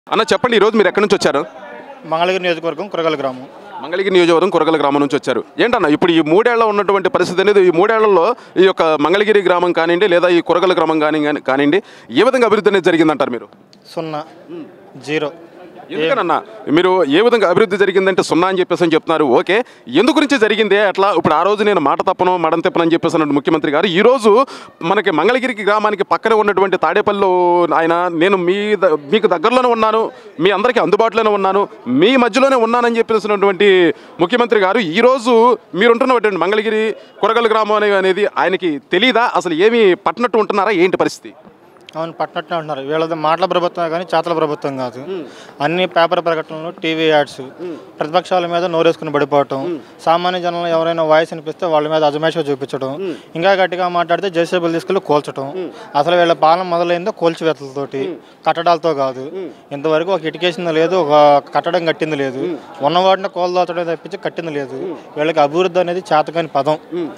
అన్న చెప్పండి ఈరోజు మీరు ఎక్కడి నుంచి వచ్చారు మంగళగిరి నియోజకవర్గం కురగల గ్రామం మంగళగిరి నియోజకవర్గం కురగల గ్రామం నుంచి వచ్చారు ఏంటన్న ఇప్పుడు ఈ మూడేళ్ల ఉన్నటువంటి పరిస్థితి అనేది ఈ మూడేళ్లలో ఈ యొక్క మంగళగిరి గ్రామం కానివ్వండి లేదా ఈ కురగల గ్రామం కానీ కానివ్వండి ఏ విధంగా అభివృద్ధి అనేది జరిగిందంటారు మీరు సున్నా జీరో ఎందుకనన్నా మీరు ఏ విధంగా అభివృద్ధి జరిగిందంటే సున్నా అని చెప్పేసి అని చెప్తున్నారు ఓకే ఎందు గురించి జరిగిందే అట్లా ఇప్పుడు ఆ రోజు నేను మాట తప్పను మడం తిప్పను అని చెప్పేసి అన్నాడు ముఖ్యమంత్రి గారు ఈ రోజు మనకి మంగళగిరికి గ్రామానికి పక్కనే ఉన్నటువంటి తాడేపల్లిలో ఆయన నేను మీ ద- మీకు దగ్గరలోనే ఉన్నాను మీ అందరికీ అందుబాటులోనే ఉన్నాను మీ మధ్యలోనే ఉన్నానని చెప్పేసినటువంటి ముఖ్యమంత్రి గారు ఈ రోజు మీరుంటున్నటువంటి మంగళగిరి కొరగల గ్రామం అనే- అనేది ఆయనకి తెలీదా అసలు ఏమి పట్టనట్టు ఉంటున్నారా ఏంటి పరిస్థితి అవును పట్టినట్టు అంటున్నారు వీళ్ళది మాటల ప్రభుత్వం కానీ చేతల ప్రభుత్వం కాదు అన్ని పేపర్ ప్రకటనలు టీవీ యాడ్స్ ప్రతిపక్షాల మీద నోరేసుకుని పడిపోవటం సామాన్య జనంలో ఎవరైనా వాయిస్ వినిపిస్తే వాళ్ళ మీద అజమేష చూపించడం ఇంకా గట్టిగా మాట్లాడితే జేసీబీలు తీసుకెళ్ళి కోల్చడం అసలు వీళ్ళ పాలన మొదలైందో కోల్చివేతలతోటి కట్టడాలతో కాదు ఇంతవరకు ఒక ఇటుకేసింది లేదు ఒక కట్టడం కట్టింది లేదు ఉన్నవాటిని కోల్దాల్చడం తప్పించి కట్టింది లేదు వీళ్ళకి అభివృద్ధి అనేది చేతకాని పదం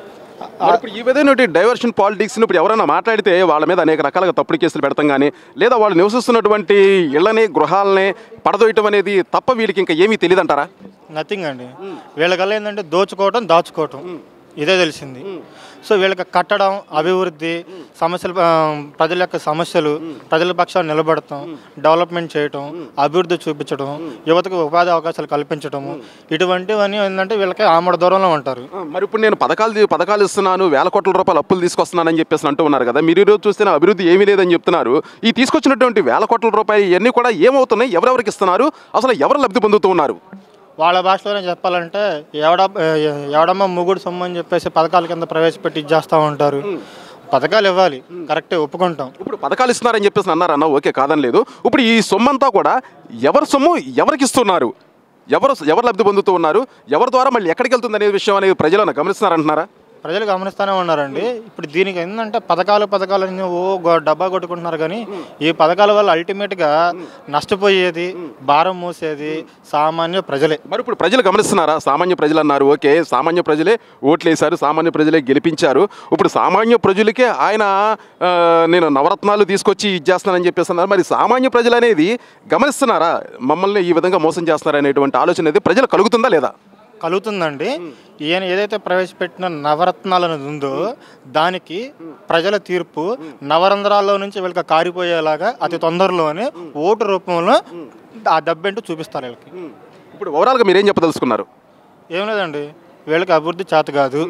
మరి ఇప్పుడు ఈ విధమైన డైవర్షన్ పాలిటిక్స్ ఇప్పుడు ఎవరైనా మాట్లాడితే వాళ్ళ మీద అనేక రకాలుగా తప్పుడు కేసులు పెడతాం కానీ లేదా వాళ్ళు నివసిస్తున్నటువంటి ఇళ్ళని గృహాలని పడదోయటం అనేది తప్ప వీళ్ళకి ఇంకా ఏమీ తెలియదంటారా నథింగ్ అండి వీళ్ళకల్లా ఏంటంటే దోచుకోవటం దాచుకోవటం ఇదే తెలిసింది సో వీళ్ళకి కట్టడం అభివృద్ధి సమస్యలు ఆ, ప్రజల యొక్క సమస్యలు ప్రజల పక్షాన్ని నిలబడటం డెవలప్మెంట్ చేయటం అభివృద్ధి చూపించడం యువతకు ఉపాధి అవకాశాలు కల్పించడము ఇటువంటివన్నీ ఏంటంటే వీళ్ళకి ఆమడ దూరంలో ఉంటారు ఆ, మరి ఇప్పుడు నేను పథకాలు తీ- పథకాలు ఇస్తున్నాను వేల కోట్ల రూపాయలు అప్పులు తీసుకొస్తున్నానని చెప్పేసి అంటూ ఉన్నారు కదా మీరు ఈరోజు చూస్తే నా అభివృద్ధి ఏమీ లేదని చెప్తున్నారు ఈ తీసుకొచ్చినటువంటి వేల కోట్ల రూపాయలు ఇవన్నీ కూడా ఏమవుతున్నాయి ఎవరెవరికి ఇస్తున్నారు అసలు ఎవరు లబ్ధి పొందుతూ ఉన్నారు వాళ్ళ భాషలోనే చెప్పాలంటే ఎవడ ఎవడమ్మ ముగుడు సొమ్ము అని చెప్పేసి పథకాల కింద ప్రవేశపెట్టి ఇచ్చేస్తూ ఉంటారు పథకాలు ఇవ్వాలి కరెక్టే ఒప్పుకుంటాం ఇప్పుడు పథకాలు ఇస్తున్నారని చెప్పేసి అన్నారు అన్న ఓకే కాదని లేదు ఇప్పుడు ఈ సొమ్మంతా కూడా ఎవరి సొమ్ము ఎవరికి ఇస్తున్నారు ఎవరు ఎవరు లబ్ధి పొందుతూ ఉన్నారు ఎవరి ద్వారా మళ్ళీ ఎక్కడికి వెళ్తుంది అనే విషయం అనేది ప్రజలను గమనిస్తున్నారంటున్నారా ప్రజలు గమనిస్తూనే ఉన్నారండి ఇప్పుడు దీనికి ఏంటంటే పథకాలు పథకాలు అని ఓ గొ- డబ్బా కొట్టుకుంటున్నారు కానీ ఈ పథకాల వల్ల అల్టిమేట్గా నష్టపోయేది భారం మోసేది సామాన్య ప్రజలే మరి ఇప్పుడు ప్రజలు గమనిస్తున్నారా సామాన్య ప్రజలు అన్నారు ఓకే సామాన్య ప్రజలే ఓట్లు వేశారు సామాన్య ప్రజలే గెలిపించారు ఇప్పుడు సామాన్య ప్రజలకే ఆయన ఆ, నేను నవరత్నాలు తీసుకొచ్చి ఇచ్చేస్తానని చెప్పేసి అన్నారు మరి సామాన్య ప్రజలు అనేది గమనిస్తున్నారా మమ్మల్ని ఈ విధంగా మోసం చేస్తున్నారు అనేటువంటి ఆలోచన అనేది ప్రజలు కలుగుతుందా లేదా కలుగుతుందండి ఈయన ఏదైతే ప్రవేశపెట్టిన నవరత్నాలు అనేది ఉందో దానికి ప్రజల తీర్పు నవరంధ్రాల్లో నుంచి వీళ్ళకి కారిపోయేలాగా అతి తొందరలోనే ఓటు రూపంలో ఆ దబ్బెంటూ చూపిస్తారు వీళ్ళకి ఇప్పుడు ఓవరాల్గా మీరేం చెప్పదలుచుకున్నారు ఏం లేదండి వీళ్ళకి అభివృద్ధి చేత కాదు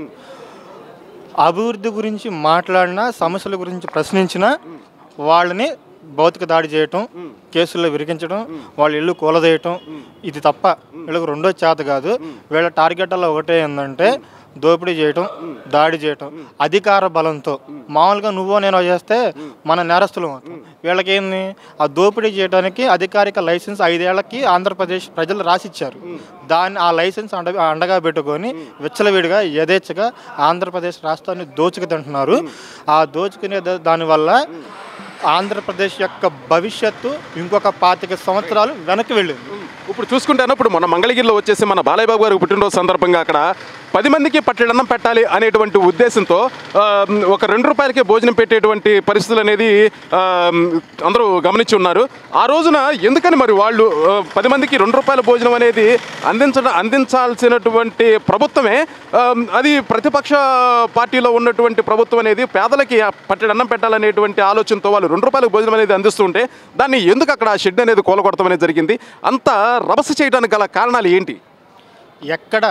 అభివృద్ధి గురించి మాట్లాడినా సమస్యల గురించి ప్రశ్నించినా వాళ్ళని భౌతిక దాడి చేయటం కేసుల్లో విరిగించడం వాళ్ళ ఇల్లు కూలదేయటం ఇది తప్ప వీళ్ళకి రెండో చేత కాదు వీళ్ళ టార్గెట్ అలా ఒకటే ఏంటంటే దోపిడీ చేయటం దాడి చేయటం అధికార బలంతో మామూలుగా నువ్వో నేను చేస్తే మన నేరస్తులు అవుతాం వీళ్ళకి ఏంది ఆ దోపిడీ చేయడానికి అధికారిక లైసెన్స్ ఐదేళ్లకి ఆంధ్రప్రదేశ్ ప్రజలు రాసిచ్చారు దాన్ని ఆ లైసెన్స్ అండ అండగా పెట్టుకొని విచ్చలవిడిగా యథేచ్ఛగా ఆంధ్రప్రదేశ్ రాష్ట్రాన్ని దోచుకు తింటున్నారు ఆ దోచుకునే ద- దానివల్ల ఆంధ్రప్రదేశ్ యొక్క భవిష్యత్తు ఇంకొక పాతిక సంవత్సరాలు వెనక్కి వెళ్ళింది ఇప్పుడు చూసుకుంటే ఇప్పుడు మన మంగళగిరిలో వచ్చేసి మన బాలయ్య బాబు గారి పుట్టినరోజు సందర్భంగా అక్కడ పది మందికి పట్టెడన్నం పెట్టాలి అనేటువంటి ఉద్దేశంతో ఆ, ఒక రెండు రూపాయలకే భోజనం పెట్టేటువంటి పరిస్థితులు అనేది ఆ, అందరూ గమనించి ఉన్నారు ఆ రోజున ఎందుకని మరి వాళ్ళు ఆ, పది మందికి రెండు రూపాయల భోజనం అనేది అందించడం అందించాల్సినటువంటి ప్రభుత్వమే ఆ, అది ప్రతిపక్ష పార్టీలో ఉన్నటువంటి ప్రభుత్వం అనేది పేదలకి ఆ పట్టెడన్నం పెట్టాలనేటువంటి ఆలోచనతో వాళ్ళు రెండు రూపాయలకు భోజనం అనేది అందిస్తుంటే దాన్ని ఎందుకు అక్కడ ఆ షెడ్ అనేది కూలగొడతాం అనేది జరిగింది అంత రభస చేయడానికి గల కారణాలు ఏంటి ఎక్కడ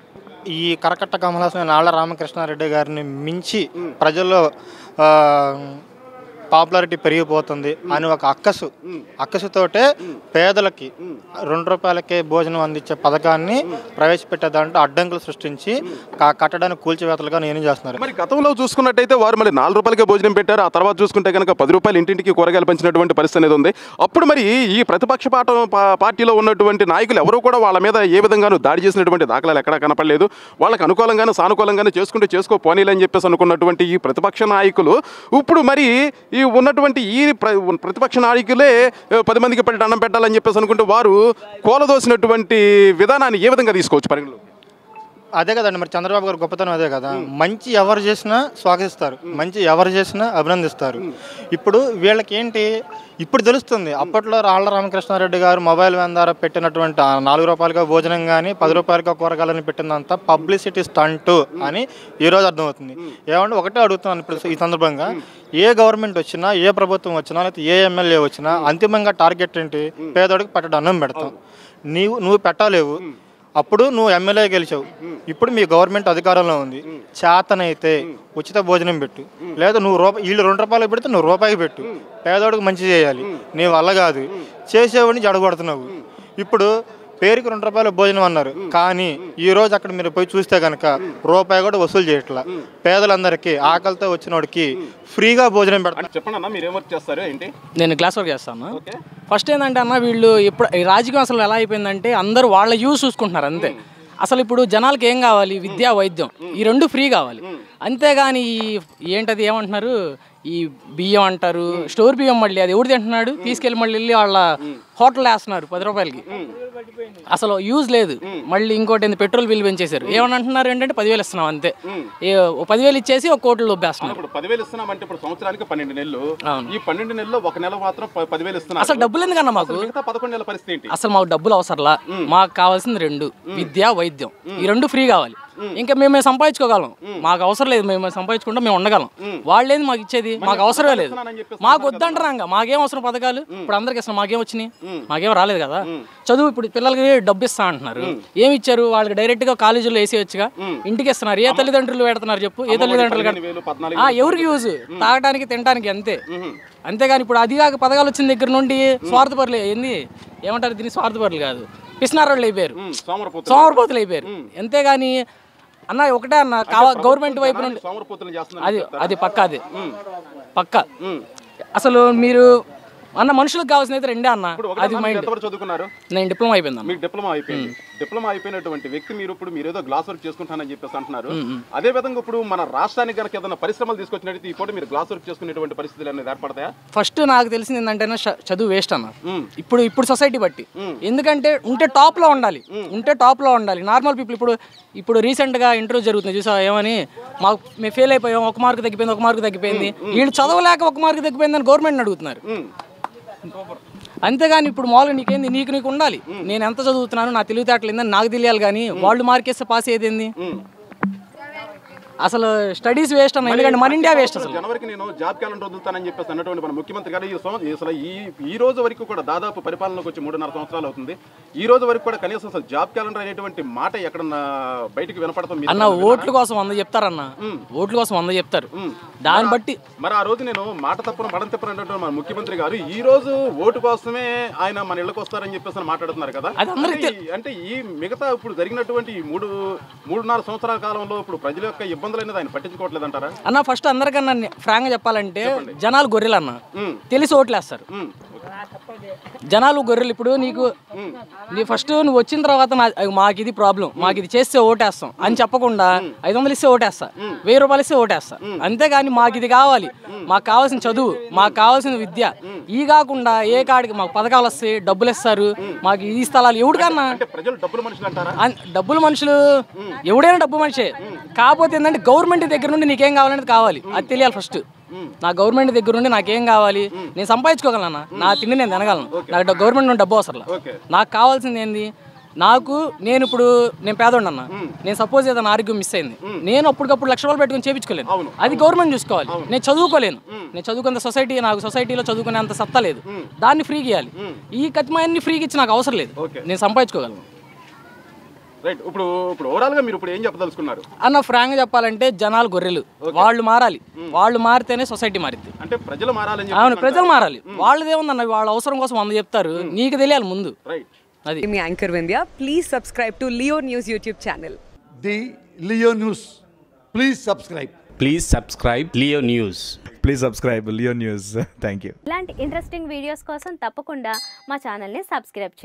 ఈ కరకట్ట కమలాసన నాళ్ళ రామకృష్ణారెడ్డి గారిని మించి ప్రజల్లో ఆ, పాపులారిటీ పెరిగిపోతుంది అని ఒక అక్కసు అక్కసుతోటే పేదలకి రెండు రూపాయలకే భోజనం అందించే పథకాన్ని ప్రవేశపెట్టే దాంట్లో అడ్డంకులు సృష్టించి కా- కట్టడానికి కూల్చివేతలుగా నేను చేస్తున్నారు మరి గతంలో చూసుకున్నట్టయితే వారు మళ్ళీ నాలుగు రూపాయలకే భోజనం పెట్టారు ఆ తర్వాత చూసుకుంటే కనుక పది రూపాయలు ఇంటింటికి కూరగాయలు పంచినటువంటి పరిస్థితి అనేది ఉంది అప్పుడు మరి ఈ ప్రతిపక్ష పాట పా- పార్టీలో ఉన్నటువంటి నాయకులు ఎవరు కూడా వాళ్ళ మీద ఏ విధంగానూ దాడి చేసినటువంటి దాఖలాలు ఎక్కడా కనపడలేదు వాళ్ళకి అనుకూలంగానే సానుకూలంగానే చేసుకుంటే చేసుకో పోనీలు అని చెప్పేసి అనుకున్నటువంటి ఈ ప్రతిపక్ష నాయకులు ఇప్పుడు మరి ఈ ఉన్నటువంటి ఈ ప్ర- ప్రతిపక్ష నాయకులే ఆ, పది మందికి పెట్టి అన్నం పెట్టాలని చెప్పేసి అనుకుంటే వారు కూలదోసినటువంటి విధానాన్ని ఏ విధంగా తీసుకోవచ్చు పరిగణలో అదే కదండి మరి చంద్రబాబు గారు గొప్పతనం అదే కదా మంచి ఎవరు చేసినా స్వాగతిస్తారు మంచి ఎవరు చేసినా అభినందిస్తారు ఇప్పుడు వీళ్ళకి ఏంటి ఇప్పుడు తెలుస్తుంది అప్పట్లో రాళ్ల రామకృష్ణారెడ్డి గారు మొబైల్ వ్యాన్ ద్వారా పెట్టినటువంటి ఆ నాలుగు రూపాయలుగా భోజనం కానీ పది రూపాయలుగా కూరగాయలని పెట్టినంత పబ్లిసిటీ స్టంట్ అని ఈరోజు అర్థమవుతుంది ఏమంటే ఒకటే అడుగుతున్నాను ఇప్పుడు ఈ సందర్భంగా ఏ గవర్నమెంట్ వచ్చినా ఏ ప్రభుత్వం వచ్చినా లేకపోతే ఏ ఎమ్మెల్యే వచ్చినా అంతిమంగా టార్గెట్ ఏంటి పేదోడికి పట్టడం అన్నం పెడతాం నీవు నువ్వు పెట్టలేవు అప్పుడు నువ్వు ఎమ్మెల్యే గెలిచావు ఇప్పుడు మీ గవర్నమెంట్ అధికారంలో ఉంది చేతనైతే ఉచిత భోజనం పెట్టు లేదా నువ్వు రూపాయి వీళ్ళు రెండు రూపాయలు పెడితే నువ్వు రూపాయికి పెట్టు పేదోడికి మంచి చేయాలి నీ వల్ల కాదు చేసేవాడిని జడగొడుతున్నావు ఇప్పుడు పేరుకి రెండు రూపాయల భోజనం అన్నారు కానీ ఈ రోజు అక్కడ మీరు పోయి చూస్తే కనుక రూపాయి కూడా వసూలు చేయట్లా పేదలందరికీ ఆకలితో వచ్చిన వాడికి ఫ్రీగా భోజనం పెడతారు అంటే చెప్పండి అన్న మీరు ఏం వర్క్ చేస్తారు ఏంటి నేను క్లాస్ వర్క్ చేస్తాను ఓకే ఫస్ట్ ఏంటంటే అన్న వీళ్ళు ఇప్పుడు ఈ రాజకీయం అసలు ఎలా అయిపోయిందంటే అందరూ వాళ్ళ యూస్ చూసుకుంటున్నారు అంతే అసలు ఇప్పుడు జనాలకి ఏం కావాలి విద్యా వైద్యం ఈ రెండు ఫ్రీ కావాలి అంతేగాని ఈ ఏంటది ఏమంటున్నారు ఈ బియ్యం అంటారు స్టోర్ బియ్యం మళ్ళీ అది ఎవడు తింటున్నాడు తీసుకెళ్ళి మళ్ళీ వెళ్ళి వాళ్ళ హోటల్ వేస్తున్నారు పది రూపాయలకి అసలు యూజ్ లేదు మళ్ళీ ఇంకోటి ఏంది పెట్రోల్ బిల్ పెంచేశారు ఏమని అంటున్నారు ఏంటంటే పదివేలు ఇస్తున్నాం అంతే ఏ ఓ పదివేలు ఇచ్చేసి ఒక కోట్లు దొబ్బేస్తున్నారు ఇప్పుడు పదివేలు ఇస్తున్నామంటే ఇప్పుడు సంవత్సరానికి పన్నెండు నెలలు అవును. ఈ పన్నెండు నెలల్లో ఒక నెల మాత్రం ప- పదివేలు ఇస్తున్నారు అసలు డబ్బులు ఎందుకన్నా మాకు మిగతా పదకొండు నెలల పరిస్థితి ఏంటి అసలు మాకు డబ్బులు అవసరంలా మాకు కావాల్సింది రెండు విద్య వైద్యం ఈ రెండు ఫ్రీ కావాలి ఇంకా మేము మేము సంపాదించుకోగలం మాకు అవసరం లేదు మేము సంపాదించుకుంటే మేము ఉండగలం వాళ్ళేంది మాకు ఇచ్చేది మాకు అవసరమే లేదు ఇస్తున్నానని చెప్పేసి మాకు వద్దంటారా మాకేం అవసరం పథకాలు ఇప్పుడు అందరికి ఇస్తున్నాం మాకేం వచ్చినాయి మాకేం రాలేదు కదా చదువు ఇప్పుడు పిల్లలకి డబ్బు ఇస్తా అంటున్నారు ఏమి ఇచ్చారు వాళ్ళకి డైరెక్ట్ గా కాలేజీలో వేసేయచ్చుగా ఇంటికి ఇస్తున్నారు ఏ తల్లిదండ్రులు పెడుతున్నారు చెప్పు ఏ తల్లిదండ్రులు పదిహేను వేలు పద్నాలుగు ఆ, ఎవరికి యూజ్ తాగడానికి తినడానికి అంతే అంతేగాని ఇప్పుడు అది కాక పథకాలు వచ్చిన దగ్గర నుండి స్వార్థపరులు ఏంది ఏమంటారు దీన్ని స్వార్థపరులు కాదు పిసినారోళ్ళు అయిపోయారు ఉమ్, సోమరపోతులు సోమరపోతులు అయిపోయారు అంతేగాని అన్న ఒకటే అన్న కావా గవర్నమెంట్ వైపు నుండి సోమరపోతులు చేస్తున్నారు అది అది పక్క అది పక్క అసలు మీరు అన్న మనుషులకు కావాల్సిన అయితే రెండే అన్న ఇప్పుడు అది ఒకటే మైండ్ ఎంతవరకు చదువుకున్నారు నేను డిప్లొమా అయిపోయింది అన్న మీకు డిప్లొమా అయిపోయింది డిప్లొమా అయిపోయినటువంటి వ్యక్తి మీరు ఇప్పుడు మీరు ఏదో గ్లాస్ వర్క్ చేసుకుంటానని చెప్పేసి అంటున్నారు అదే విధంగా ఇప్పుడు మన రాష్ట్రానికి కనుక ఏదైనా పరిశ్రమలు తీసుకొచ్చినట్టు ఈ పూట మీరు గ్లాస్ వర్క్ చేసుకునేటువంటి పరిస్థితులు అనేది ఏర్పడతాయా ఫస్ట్ నాకు తెలిసింది ఏంటంటే చదువు వేస్ట్ అన్న మ్మ్. ఇప్పుడు ఇప్పుడు సొసైటీ బట్టి ఎందుకంటే ఉంటే టాప్ లో ఉండాలి ఉంటే టాప్ లో ఉండాలి నార్మల్ పీపుల్ ఇప్పుడు ఇప్పుడు రీసెంట్ గా ఇంటర్వ్యూ జరుగుతుంది చూసా ఏమని మాకు మేము ఫెయిల్ అయిపోయాం ఒక మార్క్ తగ్గిపోయింది ఒక మార్క్ తగ్గిపోయింది వీళ్ళు చదవలేక ఒక మార్క్ తగ్గిపోయిందని గవర్నమెంట్ అడుగుతున్నారు ఉమ్. అంతేగాని ఇప్పుడు మామూలుగా నీకేంది నీకు నీకు ఉండాలి నేను ఎంత చదువుతున్నాను నా తెలివితేటలు ఏందని నాకు తెలియాలి కానీ వాళ్ళు మార్కేస్తే పాస్ అయ్యేది అసలు స్టడీస్ వేస్ట్ అన్న ఎందుకంటే మన ఇండియా వేస్ట్ అసలు జనవరికి నేను జాబ్ క్యాలెండర్ వదులుతానని చెప్పేసి అన్నటువంటి మన ముఖ్యమంత్రి గారు ఈ సంవ- అసలు ఈ ఈ రోజు వరకు కూడా దాదాపు పరిపాలనకు వచ్చి మూడున్నర సంవత్సరాలు అవుతుంది ఈ రోజు వరకు కూడా కనీసం అసలు జాబ్ క్యాలెండర్ అనేటువంటి మాట ఎక్కడ బయటికి వినపడతాం మీరు అన్న ఓట్ల కోసం వంద చెప్తారన్న ఓట్ల కోసం వంద చెప్తారు దాన్ని బట్టి మరి ఆ రోజు నేను మాట తప్పను మడం తప్పను అన్నటువంటి మన ముఖ్యమంత్రి గారు ఈ రోజు ఓటు కోసమే ఆయన మన ఇళ్ళకి వస్తారని చెప్పేసి అని మాట్లాడుతున్నారు కదా అది అందరికీ అంటే ఈ- అంటే ఈ మిగతా ఇప్పుడు జరిగినటువంటి ఈ మూడు మూడున్నర సంవత్సరాల కాలంలో ఇప్పుడు ప్రజల యొక్క ఇబ్బందులు అనేది ఆయన పట్టించుకోవట్లేదు అంటారా అన్న ఫస్ట్ అందరికన్నా ఫ్రాంక్ గా చెప్పాలంటే జనాలు గొర్రెలు అన్న ఉమ్. తెలిసి ఓట్లేస్తారు ఉమ్. జనాలు గొర్రెలు ఇప్పుడు నీకు నీ ఫస్ట్ నువ్వు వచ్చిన తర్వాత నా అయ్యో, మాకు ఇది ప్రాబ్లం మాకు ఇది చేస్తే ఓటేస్తాం అని చెప్పకుండా ఐదు వందలు ఇస్తే ఓటేస్తా వెయ్యి రూపాయలు ఇస్తే ఓటేస్తా అంతేగాని మాకు ఇది కావాలి మాకు కావాల్సిన చదువు మాకు కావాల్సిన విద్య ఈ కాకుండా ఏ కాడికి మాకు పథకాలు వస్తాయి డబ్బులు ఇస్తారు మాకు ఈ స్థలాలు ఎవడికన్నా అంటే ప్రజలు డబ్బులు మనుషులు అంటారా అన్- డబ్బులు మనుషులు ఎవడైనా డబ్బు మనిషే కాకపోతే ఏంటంటే గవర్నమెంట్ దగ్గర నుండి నీకేం కావాలనేది కావాలి అది తెలియాలి ఫస్ట్ నా గవర్నమెంట్ దగ్గర నుండి నాకేం కావాలి నేను సంపాదించుకోగలను నా తిండి నేను తినగలను నాకు డ- గవర్నమెంట్ నుండి డబ్బు అవసరం ఓకే నాకు కావాల్సింది ఏంది నాకు నేను ఇప్పుడు నేను పేదోడు అన్న నేను సపోజ్ ఏదైనా ఆరోగ్యం మిస్ అయింది నేను అప్పటికప్పుడు లక్ష రూపాయలు పెట్టుకుని చేయించుకోలేను అది గవర్నమెంట్ చూసుకోవాలి నేను చదువుకోలేను నేను చదువుకున్న సొసైటీ నాకు సొసైటీలో చదువుకునే అంత సత్తా లేదు దాన్ని ఫ్రీగా ఇవ్వాలి ఈ కతిమాయన్ని ఫ్రీగా ఇచ్చి నాకు అవసరం లేదు ఓకే. నేను సంపాదించుకోగలను రైట్ ఇప్పుడు ఇప్పుడు ఓవరాల్ గా మీరు ఇప్పుడు ఏం చెప్పదలుచుకున్నారు అన్న ఫ్రాంక్ చెప్పాలంటే జనాలు గొర్రెలు వాళ్ళు మారాలి వాళ్ళు మారితేనే సొసైటీ మారింది అంటే ప్రజలు మారాలని అవును చెప్పి ప్రజలు మారాలి వాళ్ళదేముందన్న వాళ్ళ అవసరం కోసం వంద చెప్తారు నీకు తెలియాలి ముందు రైట్ అది I'm Anchor Vindhya. Please subscribe to Leo News YouTube channel. the Leo News. Please subscribe. Please subscribe Leo News. Please subscribe Leo news thank you ఇలాంటి ఇంట్రెస్టింగ్ వీడియోస్ కోసం తప్పకుండా మా ఛానల్ని సబ్స్క్రైబ్ చేయండి